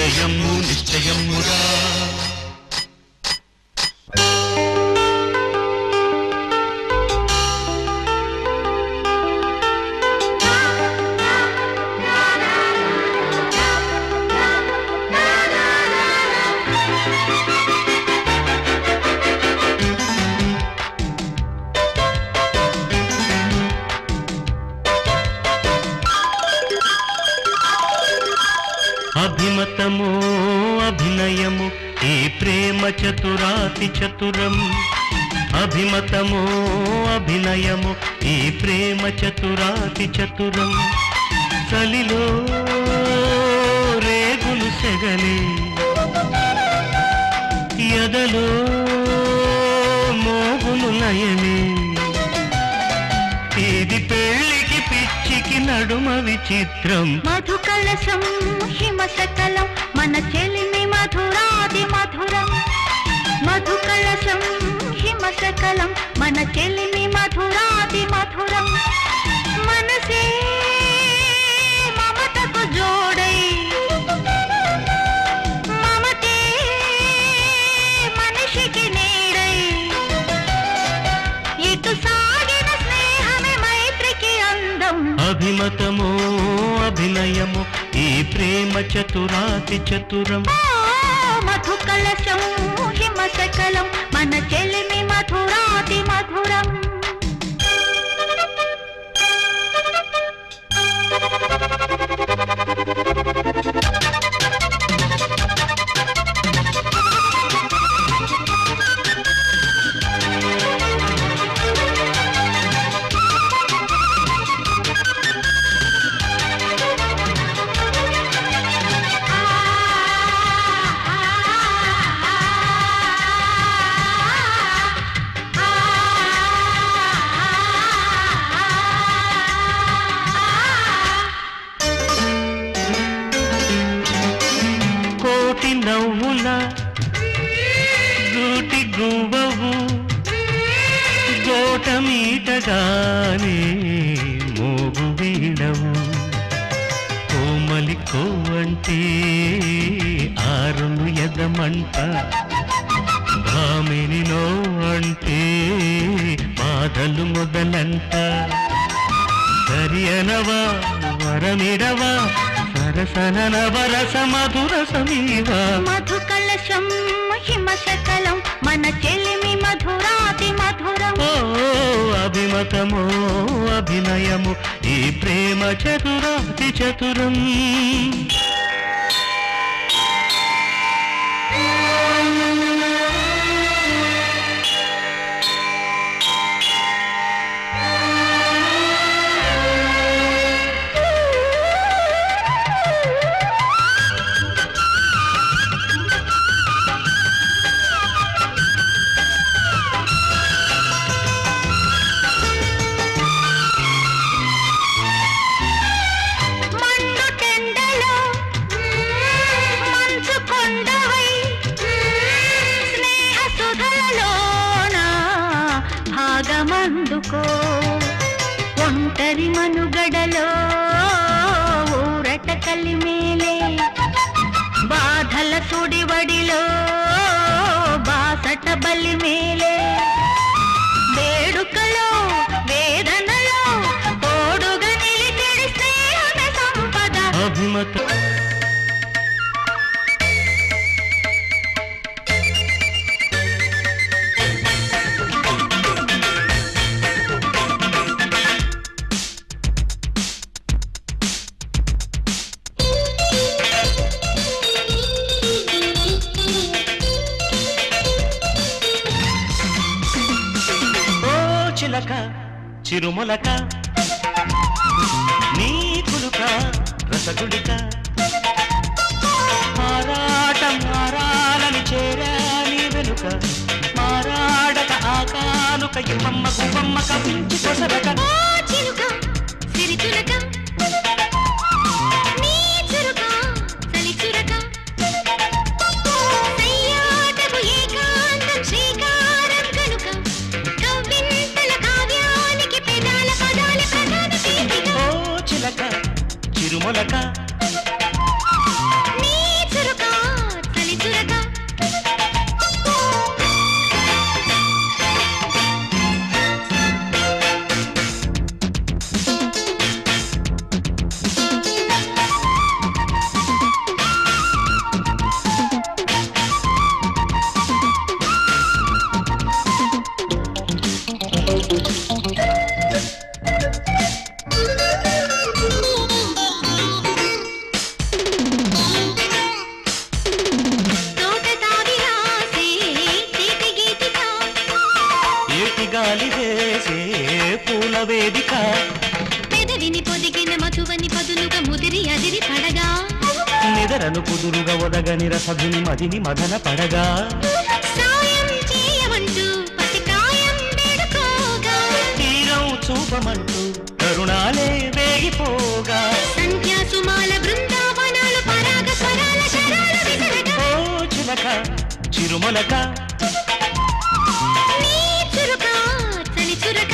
నిశ్చయము నిశ్చయమురా అభిమతము అభినయము ఈ ప్రేమ చతురాతి చతురం అభిమతము అభినయము ఈ ప్రేమ చతురాతి చతురం చలిలో రేగులు సెగలే ఎదలో మోగులు లయమే ఇది పెళ్ళికి పిచ్చికి నడుమ విచిత్రం మధు కలశం హిమ సకలం మన చెలిమి మధురాది మధురం మధు కలశం హిమ సకలం మన చెలిమి మధురాది మధురం మనసే మమతకు జోడై మమతే మనిషికి నీడై ఇటు సాగిన స్నేహమే మైత్రికి అందం అభిమతము అభినయము ఈ ప్రేమ చతురాతి చతురం మధు కలశం హిమ సకలం మన చెలిమి మధురాతి మధురం కోటి నవ్వుల గూటి గువ్వవు గోట మీటగానే మోగు వీడవు కోమలి కోవంటే ఆరును ఎదమంట భామినిలో అంటే బాధలు మొదలంట సరియనవా వరమిడవా సరసనన వరస మధుర సమీవా మధు కలశం హిమ సకలం మన చెలిమి మధురాతి మధురం ఓ అభిమతమో అభినయము ఈ ప్రేమ చతురాతి చతురం మండు టెండలో మంచు కొండవై స్నేహ సుధలలోన భాగమందుకో ఒంటరి మనుగడలో ఊరట కలిమేలే బాధల సుడివడిలో బాసట బలిమేలే వేడుకలో వేదనలో తోడుగా నిలిచెడి స్నేహమే సంపద అభిమత ఓ చిలక చిరుమలక నీ కులుక రసగుళిక మారాటం మారాలని చేరా నీ వెనుక మారాడక ఆకానుక ఇమ్మమ్మ గుమ్మమ్మ కవించి కొసరక ఓ చిలుక సిరితులక నీ చురుక చలి చురక సయ్యాటపు ఏకాంతం శ్రీకారం కనుక కవ్వింతల కావ్యానికి పెదాల పదాల ప్రధాన పీఠిక ఓ చిలక చిరుమలక నీ చురుక వెలిగిన మధువని పదునుగా ముదిరి అదిరి పడగా నిదరను కుదురుగా ఒదగని రసధుని మదిని మదన పడగా సాయం చేయమంటూ పసి ప్రాయం వేడుకోగా తీరం చూపమంటూ కరుణాలే వేగిపోగా సంధ్యా సుమాల బృందావనాలు పరాగ స్వరాల శరాల విసరగా ఓ చిలక చిరుమలక నీ చురుక చలి చురక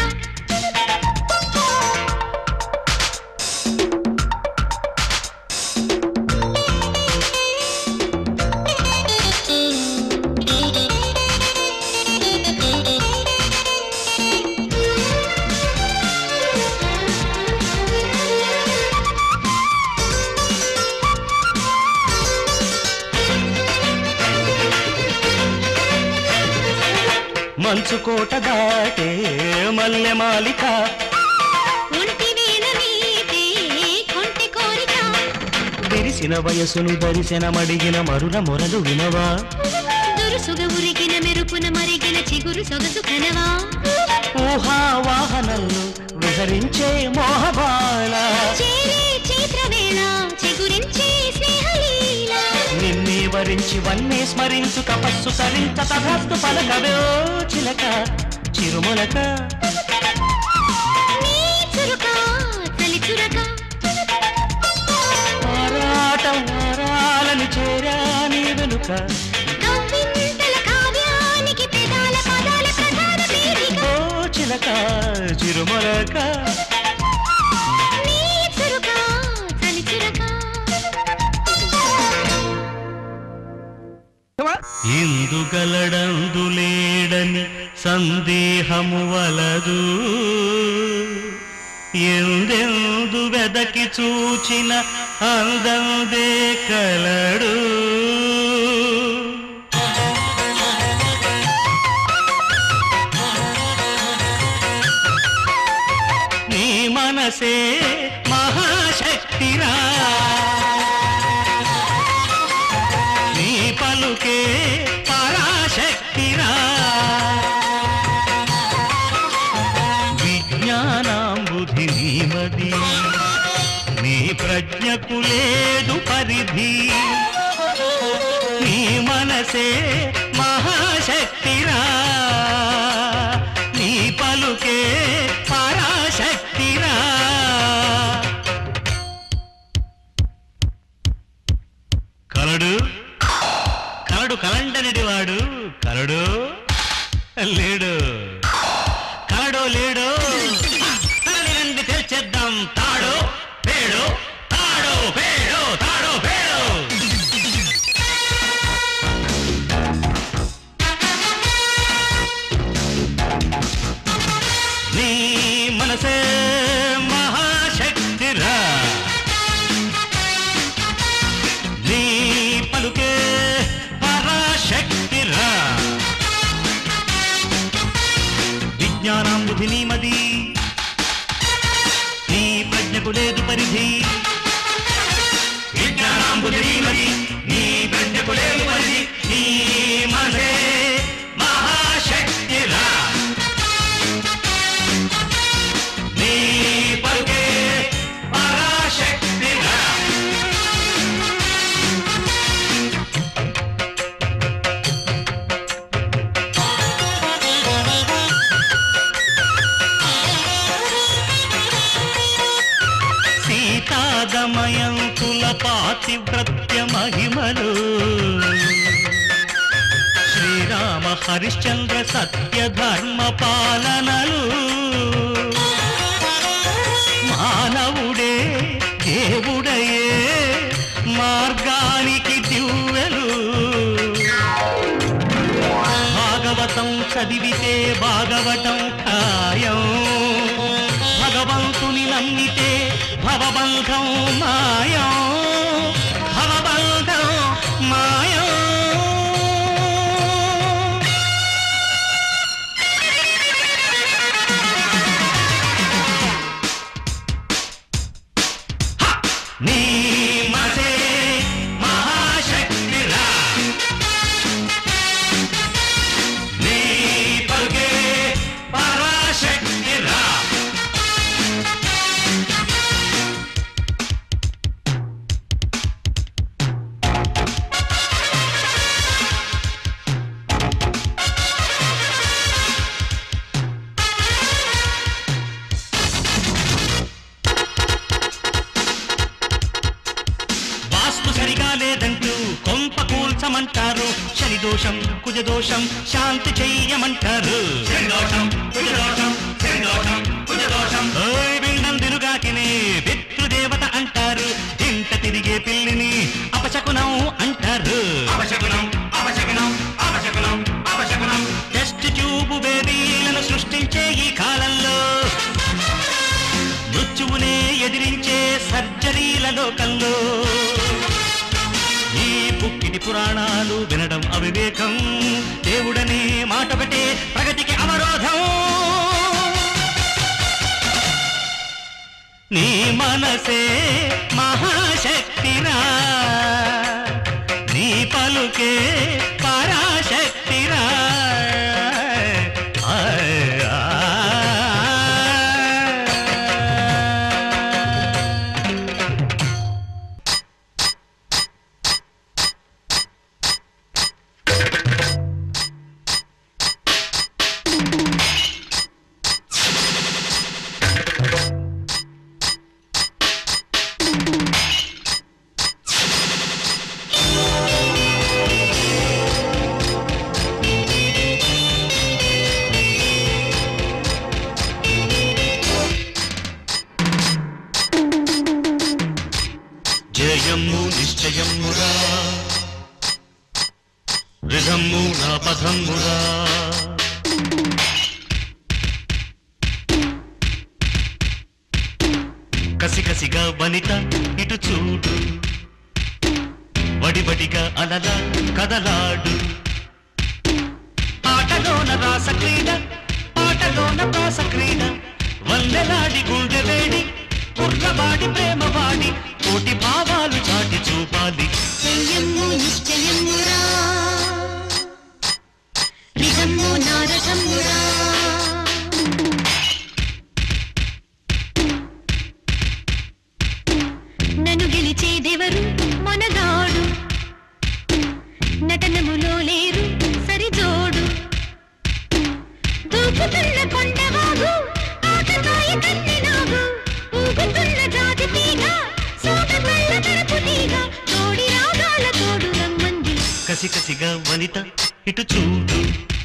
మంచు కోట దాటే మల్లె మాలిక ఒంటి వేళ మీదే కొంటె కోరిక విరిసిన వయసును దరిశన మడిగిన మరుల మొరలు వినవా దురుసుగ ఉరిగిన మెరుపున మరిగిన చిగురు సొగసు కనవా ఊహా వాహనంలో విహరించే మోహబాల చేరే చైత్రవేళ చిగురించే స్నేహలీల నిన్నే వరించి వన్నే స్మరించు తపస్సు సరించ తథాస్తు పలకవే ఓ చిలక చిరుమలక నీ చురుక చలి చురక ఆరాటం ఆరాలని చేరా నీ వెనుక కవ్వింతల కావ్యానికి పెదాల పదాల ప్రధాన వేదిక ఓ చిలక చిరుమలక నీ చురుక చలి చురక ఇందుగలడందు లేడని సందేహము వలదు ఎందెందు వెదకి చూచిన అందందే కలడు నీ మనసే మహాశక్తిరా నీ పలుకే పరాశక్తిరా విజ్ఞానాంబుధి నీమది నీ ప్రజ్ఞకు లేదు పరిధి నీ మనసే మహాశక్తిరా నీ పలుకే పరాశక్తిరా కలడు కలడు కలండనిడి వాడు కలడు లేడు కలడు లేడు కలడి రండి తెల్చేద్దాం తాడు పేడు తాడు పేడు తాడు పేడు నీ మనసే మహాశక్తిరా నీ పలుకే పరాశక్తిరా విజ్ఞానాంబుధి నీమది నీ ప్రజ్ఞకు లేదు పరిధి విజ్ఞానాంబుధి నీమది నీ ప్రజ్ఞకు లేదు పరిధి నీ మనసే మహాశక్తిరా నీ పలుకే పరాశక్తిరా సీతాగమయంతుల పాతివ్రత్య మహిమలు శ్రీరామ హరిశ్చంద్ర సత్య ధర్మ పాలనలు మానవుడే దేవుడయే మార్గానికి దివ్వెలు భాగవతం చదివితే భాగవతం ఖాయం భగవంతుని నమ్మితే భవబంధం మాయం భవబంధం మాయం హ! నీ మతే మహాశక్తిరా నీ పలుకే కూల్చమంటారు శని దోషం కుజ దోషం శాంతి చెయ్యమంటారు ఓయ్ బిండం దినుగాకిని పితృదేవత అంటారు ఇంట తిరిగే పిల్లిని అపశకునం అంటారు టెస్ట్ ట్యూబ్ బేబీలను సృష్టించే ఈ కాలంలో మృత్యువునే ఎదిరించే సర్జరీల లోకంలో ఈ పుక్కిటి పురాణాలు వినడం అవివేకం దేవుడనే మాట పెట్టే ప్రగతికి అవరోధం నీ మనసే మహాశక్తిరా నీ పలుకే పరాశక్తిరా ఆయ్ ఆ. జయము నిశ్చయమురా రిధము నా పథమురా కసికసిగా వనిత ఇటు చూడు వడివడిగా అలల కదలాడు ఆటలోన రాస క్రీడ ఆటలోన ప్రాస క్రీడ వల్లెలాడి గుండె వేడి కుర్రవాడి ప్రేమవాడి కోటి భావాలు చాటి చూపాలి జయము నిశ్చయమురా నిజము నారసమురా నన్ను గెలిచేదెవరు మనగాడు నటనములో లేరు సరిజోడు దూకుతున్న కొండవాగు ఆకతాయి కన్నెనాగు ఊగుతున్న జాతి తీగ సోగపల్ల తరపు తీగ తోడి రాగాల తోడు రమ్మంది కసికసిగా వనిత ఇటు చూడు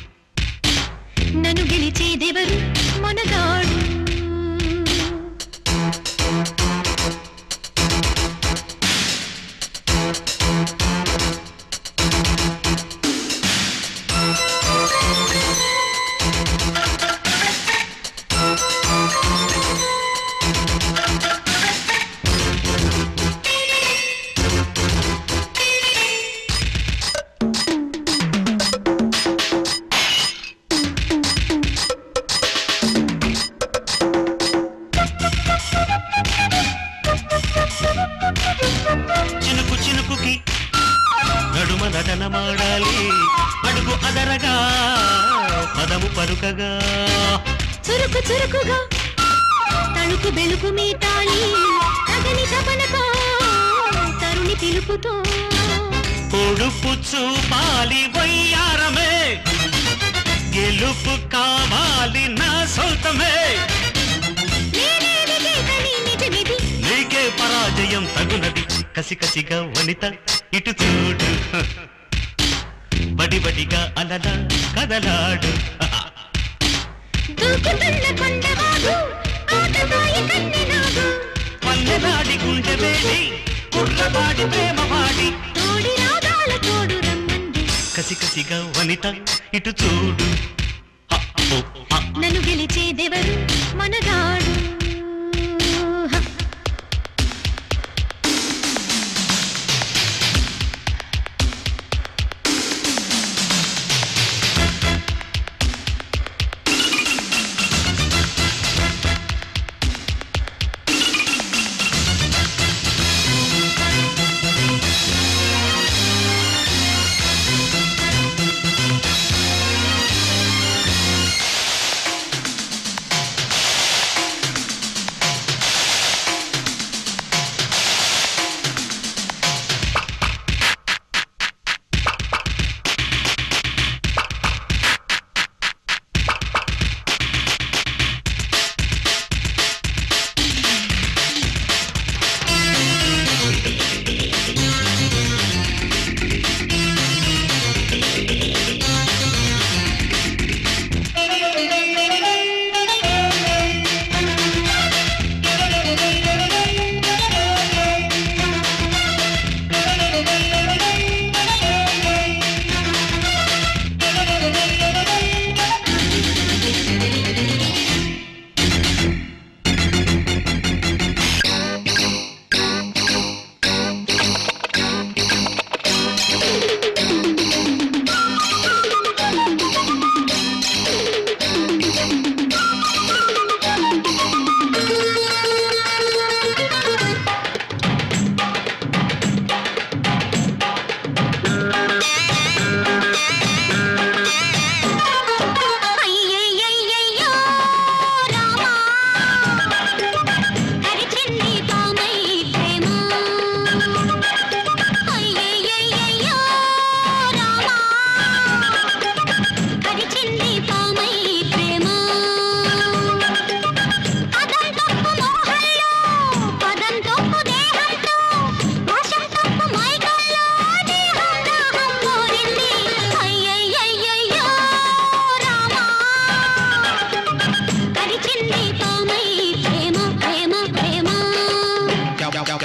నన్ను గెలిచేదెవరు మనగాడు చినుకు చినుకుకి నడుమ నటన మాడాలి అడుగు అదరగా పదము పరుకగా చురుకు చురుకుగా తణుకు బెలుకు మీటాలి తగని తపనతో తరుణి పిలుపుతో పొడుపు చూపాలి వయ్యారమే గెలుపు కావాలి నా సొంతమే నేనేది గీతని నిజమిది నీకే పరాజయం తగునది కసికసిగా వనిత ఇటు చూడు బడిబడిగా అలల కదలాడు దూకుతున్న కొండవాగు ఆటతాయి కన్నెనాగు పల్లెలాడి గుండె వేడి కుర్రవాడి ప్రేమవాడి తోడి రాగాల తోడు రమ్మంది కసికసిగా వనిత ఇటు చూడు హ, ఓ, హ. నన్ను గెలిచేదెవరు మనగాడు హ.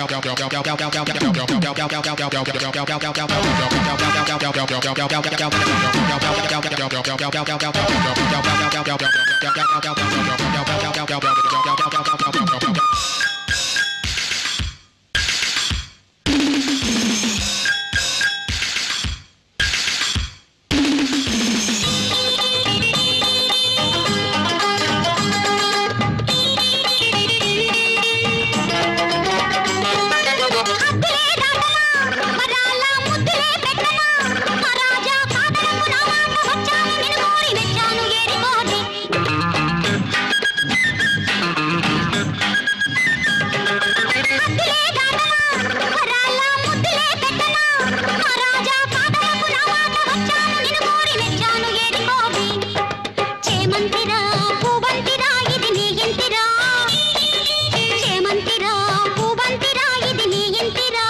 హద్దులే దాటనా వరాల ముద్దులే పెట్టనా మహారాజా కాదనకు నా మాట వచ్చాను నిన్ను కోరి మెచ్చాను ఏరికోటి హద్దులే దాటనా వరాల ముద్దులే పెట్టనా మహారాజా కాదనకు నా మాట వచ్చాను నిన్ను కోరి మెచ్చాను ఏరికోటి చేమంతిరా పూవంతిరా ఇది నీ ఇంటిరా చేమంతిరా పూవంతిరా ఇది నీ ఇంటిరా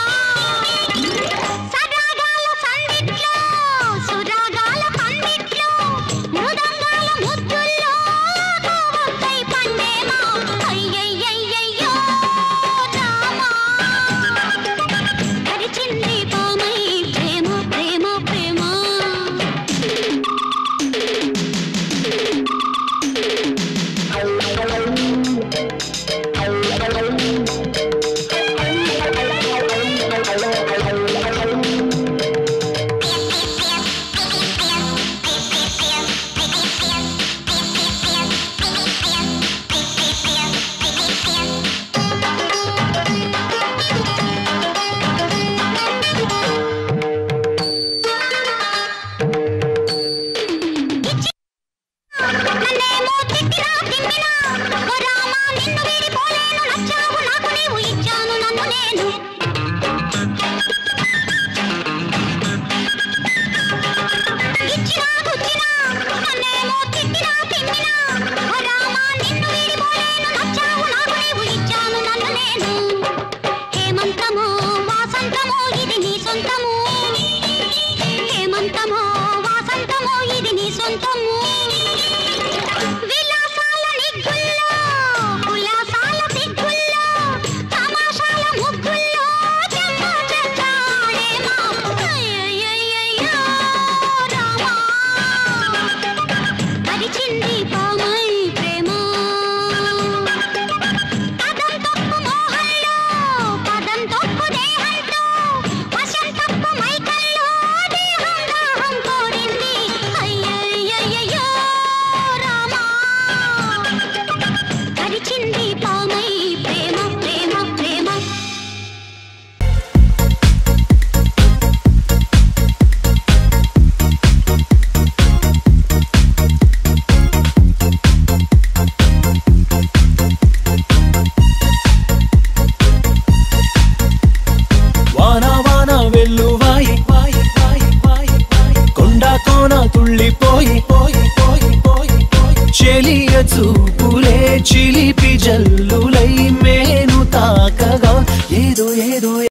సరాగాల సందిట్లో సురాగాల పందిట్లో మృదంగాల ముద్దుల్లో కోవై పండేమా అయ్యయ్యయ్యయ్యో రామా కరిచింది పామై ప్రేమ ప్రేమ ప్రేమ నన్నేమో తిట్టినా తిమ్మినా ఓ రామా నిన్ను వీడిపోలేను నచ్చావు నాకు నీవు ఇచ్చాను నన్ను నేను ఇచ్చినా గుచ్చినా నన్నేమో తిట్టినా తిమ్మినా ఓ రామా నిన్ను వీడిపోలేను నచ్చావు నాకు నీవు ఇచ్చాను నన్ను నేను హేమంతమో వాసంతమో ఇది నీ సొంతము హేమంతమో వాసంతమో ఇది నీ సొంతము విలాసాల నిగ్గుల్లో ఉల్లాసాల దిగ్గుల్లో తమాషాల ముగ్గుల్లో చెమ్మ చెచ్చాడేమా అయ్యయ్యయ్యో రామా పరిచింది పామై ప్రేమ పదం తప్పు మోహంలో పదం తప్పు దేహంతో వశం తప్పు మైకల్లో దేహం దాహం కోరింది అయ్యయ్యయ్యో రామా పరిచింది పామై ప్రేమ ప్రేమ ప్రేమ వాన వాన వెల్లువాయి వాయి వాయి వాయి వాయి కొండ కోన తుళ్ళిపోయి పోయి పోయి పోయి పోయి చెలియ చూపులే చిలిపి జల్లులై మేను తాకగా ఏదో ఏదో